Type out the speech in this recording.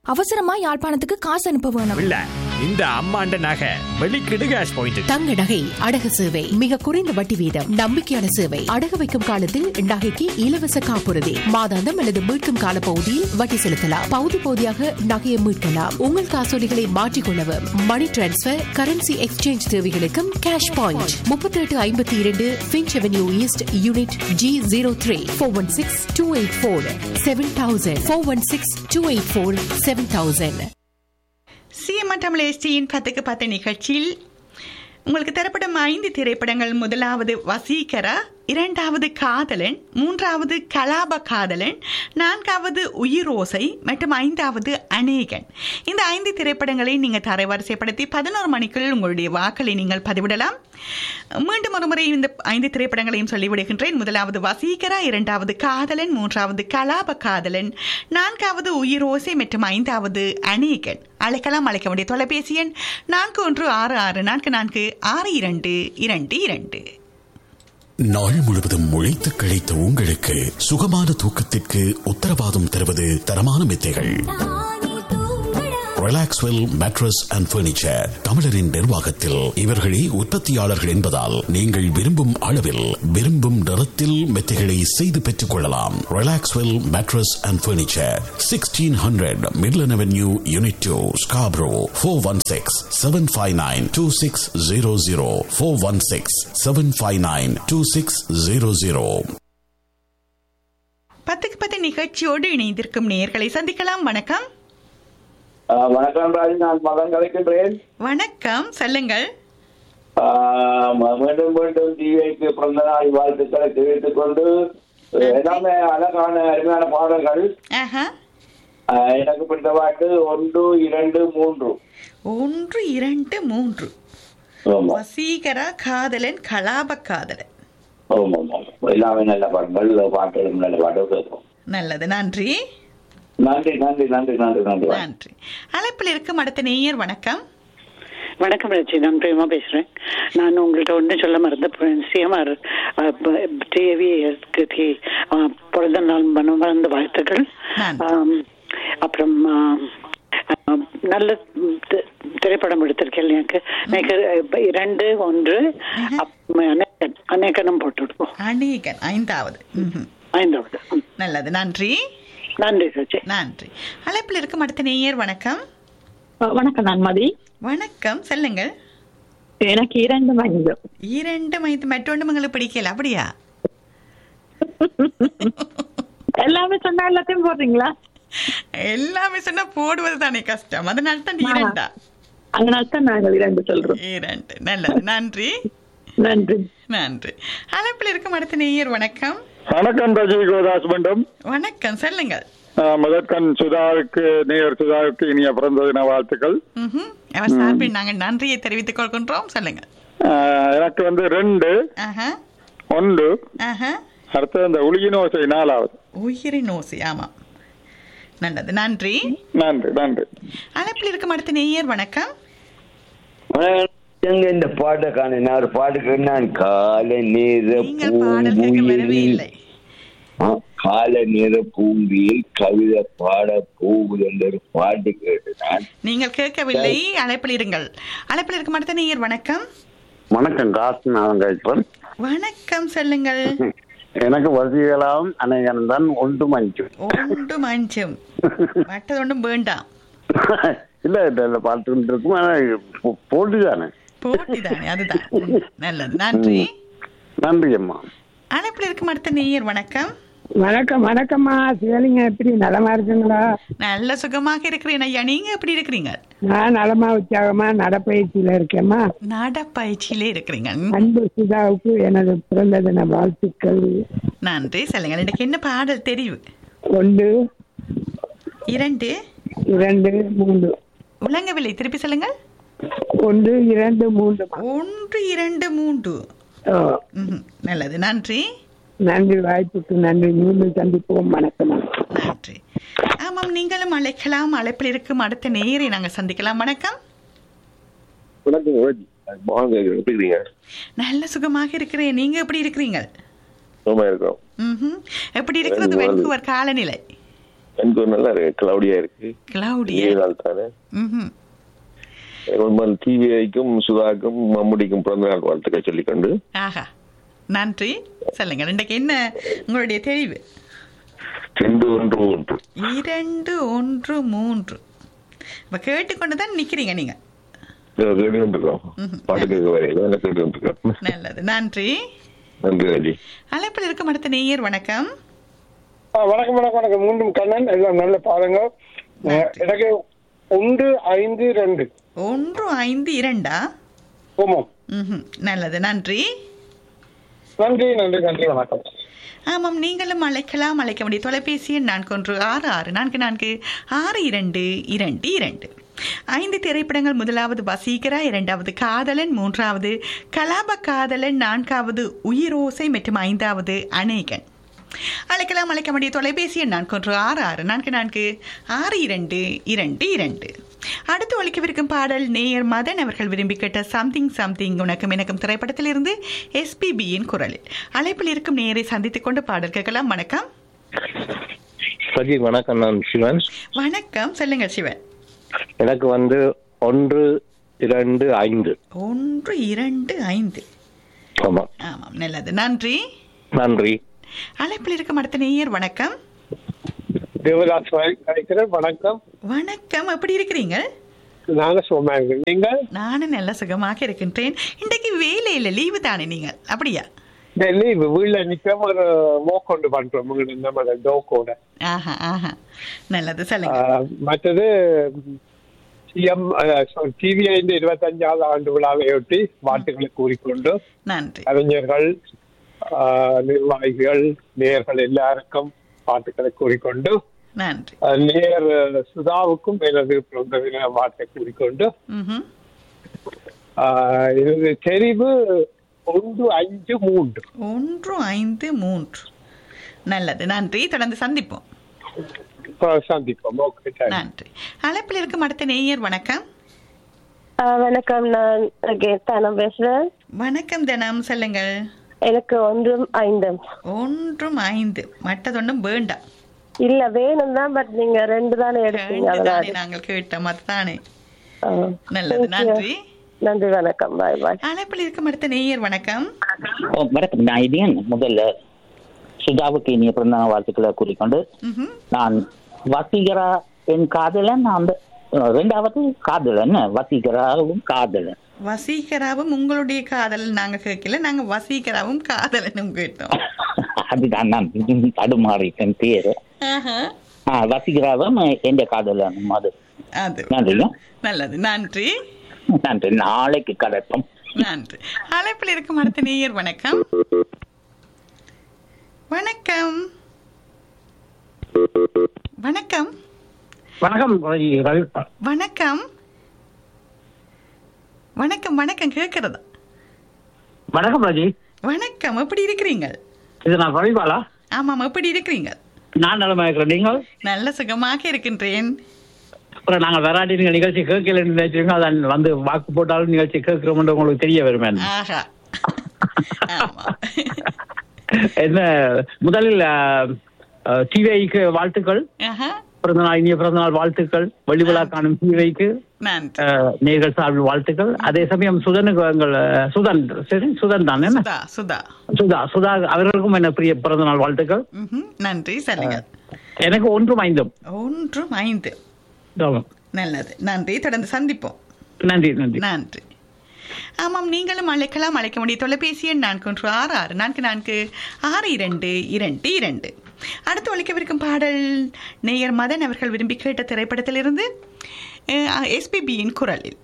அவசரமா யாழ்ப்பாணத்துக்கு காசு அனுப்ப வேணும் இல்ல இந்த அம்மாண்ட நகை வெளிக்கிடு கேஷ் பாயிண்ட் தங்க நகை அடகு சேவை மிக குறைந்த வட்டி வீதம் நம்பிக்கையான சேவை அடகு வைக்கும் காலத்தில் நகைக்கு இலவச காப்புறுதி மாதாந்தம் அல்லது மீட்கும் கால பகுதியில் வட்டி செலுத்தலாம் பகுதி பகுதியாக நகையை மீட்கலாம் உங்கள் காசோலிகளை மாற்றிக்கொள்ளவும் மணி டிரான்ஸ்பர் கரன்சி எக்ஸ்சேஞ்ச் தேவைகளுக்கும் கேஷ் பாயிண்ட் முப்பத்தி எட்டு ஐம்பத்தி இரண்டு Finch Avenue East unit G zero three four one six two eight four seven thousand four one six two eight four seven thousand CMR Tamil எஸ்டியின் பத்துக்கு பத்து நிகழ்ச்சியில் உங்களுக்கு தரப்படும் ஐந்து திரைப்படங்கள் முதலாவது வசீகரா இரண்டாவது காதலன் மூன்றாவது கலாப காதலன் நான்காவது உயிரோசை மற்றும் ஐந்தாவது அநேகன் இந்த ஐந்து திரைப்படங்களை நீங்கள் தரவரிசைப்படுத்தி பதினோரு மணிக்குள் உங்களுடைய வாக்களை நீங்கள் பதிவிடலாம் மீண்டும் ஒரு முறை இந்த ஐந்து திரைப்படங்களையும் சொல்லிவிடுகின்றேன் முதலாவது வசீகரா இரண்டாவது காதலன் மூன்றாவது கலாப காதலன் நான்காவது உயிரோசை மற்றும் ஐந்தாவது அநேகன் அழைக்கலாம் அழைக்க வேண்டிய தொலைபேசி எண் நான்கு ஒன்று ஆறு ஆறு நான்கு நான்கு ஆறு இரண்டு இரண்டு இரண்டு நாள் முழுவதும் உழைத்து கிடைத்த உங்களுக்கு சுகமான தூக்கத்திற்கு உத்தரவாதம் தருவது தரமான மெத்தைகள் ரிலாக்ஸ்வெல் மேட்ரஸ் அண்ட் பர்னிச்சர் தமிழரின் நிர்வாகத்தில் இவர்களே உற்பத்தியாளர்கள் என்பதால் நீங்கள் விரும்பும் அளவில் விரும்பும் நிறத்தில் மெத்தைகளை செய்து பெற்றுக் கொள்ளலாம் Relaxwell mattress and furniture sixteen hundred Midland Avenue unit two Scarborough four one six seven five nine two six zero zero four one six seven five nine two six zero zero பத்துக்கு பத்து நிகழ்ச்சியோடு இணைந்திருக்கும் நேயர்களை சந்திக்கலாம் வணக்கம் ஆ, வணக்கம் ராஜ் நான் மகன் கலைக்கின்றேன் வணக்கம் சொல்லுங்கள் ஆ, ம- மீண்டும் மீண்டும் டிவிக்கு பிறந்த நாள் வாழ்த்துக்களை தெரிவித்துக் கொண்டு எல்லாமே அழகான அருமையான பாடல்கள் ஆஹா ஆ, எனக்கு பிடித்த பாட்டு ஒன்று இரண்டு மூன்று ஒன்று இரண்டு மூன்று ஆமா வசீகரா காதலன் கலாப காதலன் ஆமா ஆமா எல்லாமே நல்ல பாடல்கள் பாட்டுகளும் நல்ல பாட்டு கேட்போம் நல்லது நன்றி நன்றி நன்றி நன்றி நன்றி நன்றி நன்றி அழைப்பில் இருக்கும் அடுத்த நேயர் வணக்கம் வணக்கம் ராஜி நான் பிரேமா பேசுறேன் நான் உங்கள்கிட்ட ஒன்று சொல்ல மறந்த சிஎம்ஆர் டிவிக்கு பிறந்த நாள் மன மறந்த வாழ்த்துக்கள் நன்றி. ஆம், அப்புறம் ஆம், ஆம், நல்ல தி- திரைப்படம் எடுத்திருக்கேன் எனக்கு எனக்கு இரண்டு ஒன்று அப்- அநேகன் அநேகனும் போட்டு விடுவோம் அநேகன் ஐந்தாவது ம்ஹும். ஐந்தாவது ம். நல்லது நன்றி நன்றி ராஜி நன்றி அழைப்பில் இருக்கும் அடுத்த நேயர் வணக்கம் வணக்கம் நான் மதி வணக்கம் சொல்லுங்கள் எனக்கு இரண்டு மஞ்சள் இரண்டு மைத்து மற்றொன்று உங்களுக்கு பிடிக்கல அப்படியா எல்லாமே சொன்னா எல்லாத்தையும் போடுறீங்களா எல்லாமே சொன்னா போடுவது தானே கஷ்டம் அதனால தான் இரண்டா அதனால தான் நாங்கள் இரண்டு சொல்றோம் இரண்டு நல்லது நன்றி நன்றி நன்றி அழைப்பில் இருக்கும் அடுத்த நேயர் வணக்கம் வணக்கம் ரஜினி கோதாஸ் மண்டம் வணக்கம் சொல்லுங்கள் ஆஹ் முதற்கண் சுதாவுக்கு நேயர் சுதாவுக்கு இனிய பிறந்த தின வாழ்த்துக்கள் ம்ஹும். அவர் சார்பில் நாங்கள் நன்றியை தெரிவித்துக் கொள்கின்றோம் சொல்லுங்கள் ஆஹ் எனக்கு வந்து ரெண்டு ஆஹா ஒன்று ஆஹா அடுத்தது அந்த உளியினோசை நாலாவது உயிரின் ஓசி ஆமாம் நல்லது நன்றி நன்றி நன்றி அழைப்பில் இருக்கும் அடுத்த நேயர் வணக்கம் எங்க இந்த பாட்டை காண நான் ஒரு பாட்டுக்கு நான் கால நேர நீங்கள் பாடல் கேட்க வரவே இல்லை ஆ, கால நேர பூங்கியில் கவிதை பாட போகுது என்ற ஒரு பாட்டு கேட்டு நான் நீங்கள் கேட்கவில்லை அழைப்பில் இருங்கள் அழைப்பில் இருக்கும் அடுத்த நேயர் வணக்கம் வணக்கம் காசு நான் கழிப்பேன் வணக்கம் சொல்லுங்கள் எனக்கு வசதிகளாம் அநேகன் தான் ஒன்று மஞ்சு ஒன்று மஞ்சம் மற்றது ஒன்றும் வேண்டாம் இல்ல இல்ல இல்ல பார்த்துக்கிட்டு இருக்கும் ஆனா போ- போட்டி தானே போட்டி தானே அதுதான் ம், நல்லது நன்றி நன்றி அம்மா அழைப்பில் இருக்கும் அடுத்த நேயர் வணக்கம் வணக்கம் வணக்கம்மா சிவலிங்க எப்படி நலமா இருக்குங்களா நல்ல சுகமாக இருக்கிறேன் ஐயா நீங்க எப்படி இருக்கிறீங்க நான் நலமா உற்சாகமா நடப்பயிற்சியில இருக்கேம்மா நடப்பயிற்சியிலே இருக்கிறீங்க அன்பு சுதாவுக்கு எனது பிறந்த தின வாழ்த்துக்கள் நன்றி சொல்லுங்க எனக்கு என்ன பாடல் தெரிவு ஒன்று இரண்டு இரண்டு மூன்று உலங்கவில்லை திருப்பி சொல்லுங்கள் ஒன்று இரண்டு மூன்று ஒன்று இரண்டு மூன்று ஓ, ம்ஹும். நல்லது நன்றி நன்றி வாய்ப்புக்கு நன்றி மீண்டும் சந்திப்போம் வணக்கம் நன்றி ஆமாம் நீங்களும் அழைக்கலாம் அழைப்பில் இருக்கும் அடுத்த நேயரை நாங்கள் சந்திக்கலாம் வணக்கம் வணக்கம் ரோஜி வாங்க எப்படி இருக்கிறீங்க நல்ல சுகமாக இருக்கிறேன் நீங்க எப்படி இருக்கிறீங்க சும்மா இருக்கோம் ம்ஹும். எப்படி இருக்கிறது நல்லது. வென்கூவர் காலநிலை எனக்கு ஒரு நல்லா இருக்கு கிளவுடியா இருக்கு கிளவுடியா ஏழு நாள் தானே ம்ஹும். டிவிஐக்கும் சுதாக்கும் மம்முடிக்கும் பிறந்த நாள் வாழ்த்துக்கள் சொல்லிக்கொண்டு ஆஹா நன்றி சொல்லுங்க இன்றைக்கு என்ன உங்களுடைய தெரிவு ரெண்டு ஒன்று ஒன்று இரண்டு ஒன்று மூன்று இப்ப கேட்டுக்கொண்டு தான் நிக்கிறீங்க நீங்க கேட்டு கொண்டிருக்கோம் பாட்டு கேட்க வரையில என்ன கேட்டு கொண்டிருக்கோம் நல்லது நன்றி நன்றி ராஜி அழைப்பில் இருக்கும் அடுத்த நேயர் வணக்கம் ஆ, வணக்கம் வணக்கம் வணக்கம் மீண்டும் கண்ணன் எல்லாம் நல்ல பாருங்க எனக்கு ஒன்று ஐந்து ரெண்டு ஒன்று ஐந்து இரண்டா ஆமாம் ம்ஹும். நல்லது நன்றி நன்றி நன்றி நன்றி வணக்கம் ஆமாம் நீங்களும் அழைக்கலாம் அழைக்க வேண்டிய தொலைபேசி எண் நான்கு ஒன்று ஆறு ஆறு நான்கு நான்கு ஆறு இரண்டு இரண்டு இரண்டு ஐந்து திரைப்படங்கள் முதலாவது வசீகரா இரண்டாவது காதலன் மூன்றாவது கலாப காதலன் நான்காவது உயிரோசை மற்றும் ஐந்தாவது அநேகன் அழைக்கலாம் அழைக்க வேண்டிய தொலைபேசி எண் நான்கு ஒன்று ஆறு ஆறு நான்கு நான்கு ஆறு இரண்டு இரண்டு இரண்டு அடுத்து ஒழிக்கவிருக்கும் பாடல் நேயர் மதன் அவர்கள் விரும்பி கேட்ட சம்திங் சம்திங் உனக்கும் எனக்கும் திரைப்படத்திலிருந்து எஸ்பிபியின் குரலில் அழைப்பில் இருக்கும் நேயரை சந்தித்துக் கொண்டு பாடல் கேட்கலாம் வணக்கம் சஜி வணக்கம் நான் சிவன் வணக்கம் சொல்லுங்க சிவன் எனக்கு வந்து ஒன்று இரண்டு ஐந்து ஒன்று இரண்டு ஐந்து ஆமா ஆமாம் நல்லது நன்றி நன்றி அழைப்பில் இருக்கும் அடுத்த நேயர் வணக்கம் தேவதாஸ் கிடைக்கிறேன் வணக்கம் வணக்கம் எப்படி இருக்கிறீங்க நாங்க சும்மா இருக்கேன் நீங்கள் நானும் நல்ல சுகமாக இருக்கின்றேன் இன்றைக்கு வேலையில லீவு தானே நீங்கள் அப்படியா டெல்லி வீட்டுல நிக்காம ஒரு வாக் கொண்டு பண்றோம் உங்களோட நம்ம டோக்கோட ஆஹா ஆஹா நல்லது சொல்லுங்க மற்றது சிஎம் டிவிஐ இருபத்தஞ்சாவது ஆண்டு விழாவையொட்டி வாழ்த்துக்களை கூறிக்கொண்டு நன்றி கலைஞர்கள் ஆஹ், நிர்வாகிகள் நேயர்கள் எல்லாருக்கும் வாழ்த்துக்களை கூறிக்கொண்டு நன்றி ஆஹ், நேயர் சுதாவுக்கும் எனது பிறந்த தின வாழ்த்தை கூறிக்கொண்டு ம்ஹும். ஆஹ், எனது தெரிவு ஒன்று அஞ்சு மூன்று ஒன்று ஐந்து மூன்று நல்லது நன்றி தொடர்ந்து சந்திப்போம் இப்ப சந்திப்போம் ஓகே நன்றி அழைப்பில் இருக்கும் அடுத்த நேயர் வணக்கம் வணக்கம் நான் கீர்த்தனம் பேசுறேன் வணக்கம் தினம் சொல்லுங்கள் எனக்கு ஒன்றும் ஐந்தும் ஒன்றும் ஐந்து மற்றதொன்றும் வேண்டாம் இல்ல வேணும் தான் பட் நீங்க ரெண்டு தானே எடுத்தீங்க தானே அதனால நாங்கள் கேட்டோம் அதுதானே ஆ. நல்லது Thank you. நன்றி நன்றி வணக்கம் பாய் பாய் அழைப்பில் இருக்கும் அடுத்த நேயர் வணக்கம் ஓ, வணக்கம் நான் இதயன் முதல்ல சுஜாவுக்கு இனிய பிறந்தநாள் வாழ்த்துக்களை கூறிக்கொண்டு ம்ஹும். நான் வசீகரா என் காதலன் அந்த அஹ், ரெண்டாவது காதலன் வசீகராவும் காதலன் வசீகராவும் உங்களுடைய காதல் நாங்க கேட்கல நாங்க வசீகராவும் காதலனும் கேட்டோம் அதுதான் நான் தடுமாறிட்டேன் பேரு ஆஹா. ஆ, வசீகராவும் எந்த காதலனும் அது அது நன்றிங்க நல்லது நன்றி நன்றி நாளைக்கு கடைப்போம் நன்றி அழைப்பில் இருக்கும் அடுத்த நேயர் வணக்கம் வணக்கம் வணக்கம் வணக்கம் ரவி ரவி வணக்கம் வணக்கம் வணக்கம் கேட்கறதா வணக்கம் ராஜி வணக்கம் எப்படி இருக்கிறீங்க இது நான் ரவிபாலா ஆமாம் எப்படி இருக்கிறீங்க நான் நலமா இருக்கிறேன் நீங்கள் நல்ல சுகமாக இருக்கின்றேன் அப்புறம் நாங்கள் வராட்டி நீங்கள் நிகழ்ச்சி கேட்கலன்னு நினைச்சிருக்கோம் அதான் வந்து வாக்கு போட்டாலும் நிகழ்ச்சி கேட்கிறோம்னு உங்களுக்கு தெரிய வருமே ஆஹா என்ன முதலில் டிவிஐக்கு வாழ்த்துக்கள் ஆஹா பிறந்தநாள் இனிய பிறந்தநாள் வாழ்த்துக்கள் வெளிவிழா காணும் டிவிஐக்கு நன்றி நேர்கள் சார்பில் வாழ்த்துக்கள் அதே சமயம் சுதனுக்கு எங்கள் அஹ், சுதன் சரி சுதன் தான் என்ன சுதா சுதா சுதா சுதா அவர்களுக்கும் என்ன பிரிய பிறந்தநாள் வாழ்த்துக்கள் ம்ஹும். நன்றி சொல்லுங்க எனக்கு ஒன்றும் ஐந்தும் ஒன்றும் ஐந்து ஆமாம். நல்லது நன்றி தொடர்ந்து சந்திப்போம் நன்றி நன்றி நன்றி ஆமாம் நீங்களும் அழைக்கலாம் அழைக்க முடிய தொலைபேசி எண் நான்கு ஒன்று ஆறு ஆறு நான்கு நான்கு ஆறு இரண்டு இரண்டு இரண்டு அடுத்து ஒழிக்கவிருக்கும் பாடல் நேயர் மதன் அவர்கள் விரும்பி கேட்ட திரைப்படத்திலிருந்து எஸ்பிபியின் குரலில்